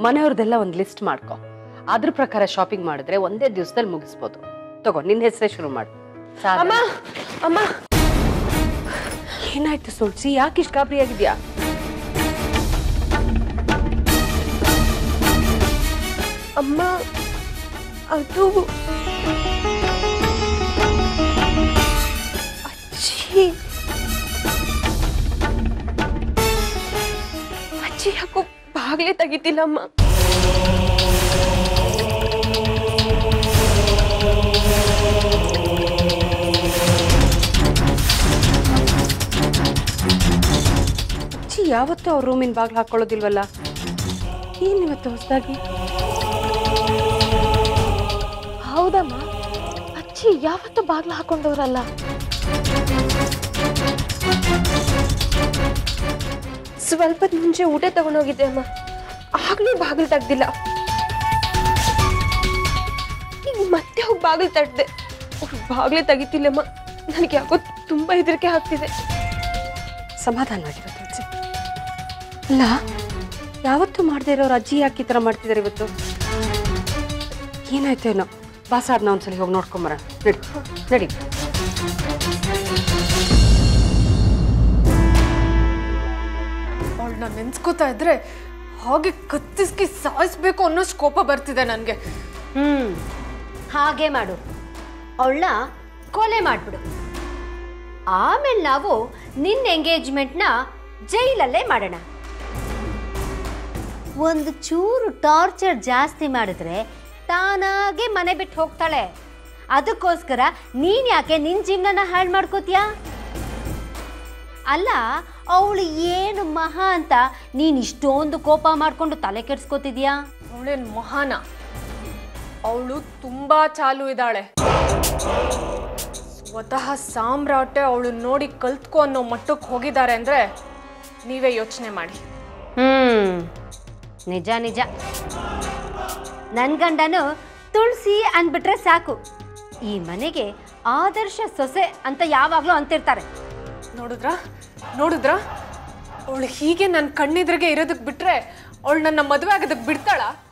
ಮನೆಯವ್ರದ್ದೆಲ್ಲ ಒಂದು ಲಿಸ್ಟ್ ಮಾಡ್ಕೊ ಅದ್ರ ಪ್ರಕಾರ ಶಾಪಿಂಗ್ ಮಾಡಿದ್ರೆ ಒಂದೇ ದಿವಸದಲ್ಲಿ ಮುಗಿಸ್ಬೋದು ತಗೋ ನಿನ್ನ ಹೆಸರೇ ಶುರು ಮಾಡು ಅಮ್ಮ ಅಮ್ಮ ಏನಾಯ್ತು ಸುಳ್ಸಿ ಯಾಕೆ ಇಷ್ಟು ಗಾಬರಿ ಆಗಿದ್ಯಾ ಅಮ್ಮ ಅದು ಅಜ್ಜಿ ಅಜ್ಜಿ ಯಾಕೋ ಬಾಗ್ಲೇ ತೆಗಿತಿಲ್ಲಮ್ಮ ಅಜ್ಜಿ ಯಾವತ್ತೂ ಅವ್ರ ರೂಮಿನ ಬಾಗ್ಲು ಹಾಕೊಳ್ಳೋದಿಲ್ವಲ್ಲ ಏನಿವತ್ತು ಹೊಸದಾಗಿ ಹೌದಮ್ಮ ಅಜ್ಜಿ ಯಾವತ್ತೂ ಬಾಗ್ಲು ಹಾಕೊಂಡವ್ರಲ್ಲ ಸ್ವಲ್ಪದ ಮುಂಚೆ ಊಟ ತಗೊಂಡೋಗಿದ್ದೆ ಅಮ್ಮ ಆಗ್ಲೂ ಬಾಗಿಲು ತೆಗ್ದಿಲ್ಲ ಈಗ ಮತ್ತೆ ಹೋಗಿ ಬಾಗಿಲು ತಟ್ಟದೆ ಅವ್ರು ಬಾಗಿಲೇ ತೆಗಿತಿಲ್ಲಮ್ಮ ನನಗೆ ಯಾಕೋ ತುಂಬಾ ಹೆದರಿಕೆ ಆಗ್ತಿದೆ ಸಮಾಧಾನವಾಗಿರೋ ತುಳಸಿ ಅಲ್ಲ ಯಾವತ್ತೂ ಮಾಡದೇ ಇರೋರು ಅಜ್ಜಿ ಯಾಕೆ ಈ ಥರ ಮಾಡ್ತಿದ್ದಾರೆ ಇವತ್ತು ಏನಾಯ್ತು ಏನೋ ಬಾಸಾಡ್ನ ಒಂದ್ಸಲಿ ಹೋಗಿ ನೋಡ್ಕೊಂಬರ ನಡಿ ನಡಿ ಅವಳನ್ನ ನೆನ್ಸ್ಕೋತಾ ಇದ್ರೆ ಹಾಗೆ ಕತ್ತಿಸ್ಕಿ ಸಾಯಿಸ್ಬೇಕು ಅನ್ನೋಷ್ಟು ಕೋಪ ಬರ್ತಿದೆ ನನಗೆ ಹ್ಮ್ ಹಾಗೆ ಮಾಡು ಅವಳನ್ನ ಕೊಲೆ ಮಾಡ್ಬಿಡು ಆಮೇಲೆ ನಾವು ನಿನ್ನ ಎಂಗೇಜ್ಮೆಂಟ್ನ ಜೈಲಲ್ಲೇ ಮಾಡೋಣ ಒಂದು ಚೂರು ಟಾರ್ಚರ್ ಜಾಸ್ತಿ ಮಾಡಿದ್ರೆ ತಾನಾಗೆ ಮನೆ ಬಿಟ್ಟು ಹೋಗ್ತಾಳೆ ಅದಕ್ಕೋಸ್ಕರ ನೀನ್ ಯಾಕೆ ನಿನ್ ಜೀವನನ ಹಾಳು ಮಾಡ್ಕೋತೀಯಾ ಅಲ್ಲ ಅವಳು ಏನು ಮಹಾ ಅಂತ ನೀನ್ ಇಷ್ಟೊಂದು ಕೋಪ ಮಾಡ್ಕೊಂಡು ತಲೆ ಕೆಡ್ಸ್ಕೊತಿದ್ಯಾ ಅವಳೇನ್ ಮಹಾನ ಅವಳು ತುಂಬಾ ಚಾಲು ಇದ್ದಾಳೆ ಸ್ವತಃ ಸಾಮ್ರಾಟೆ ಅವಳು ನೋಡಿ ಕಲ್ತ್ಕೊ ಅನ್ನೋ ಮಟ್ಟಕ್ಕೆ ಹೋಗಿದ್ದಾರೆ ಅಂದ್ರೆ ನೀವೇ ಯೋಚನೆ ಮಾಡಿ ಹ್ಮ್ ನಿಜ ನಿಜ ನನ್ ಗಂಡನು ತುಳಸಿ ಅಂದ್ಬಿಟ್ರೆ ಸಾಕು ಈ ಮನೆಗೆ ಆದರ್ಶ ಸೊಸೆ ಅಂತ ಯಾವಾಗ್ಲೂ ಅಂತಿರ್ತಾರೆ ನೋಡಿದ್ರ ನೋಡಿದ್ರ ಅವಳು ಹೀಗೆ ನನ್ನ ಕಣ್ಣೆದ್ರಿಗೆ ಇರೋದಕ್ಕೆ ಬಿಟ್ರೆ ಅವಳು ನನ್ನ ಮದುವೆ ಆಗೋದಕ್ಕೆ ಬಿಡ್ತಾಳ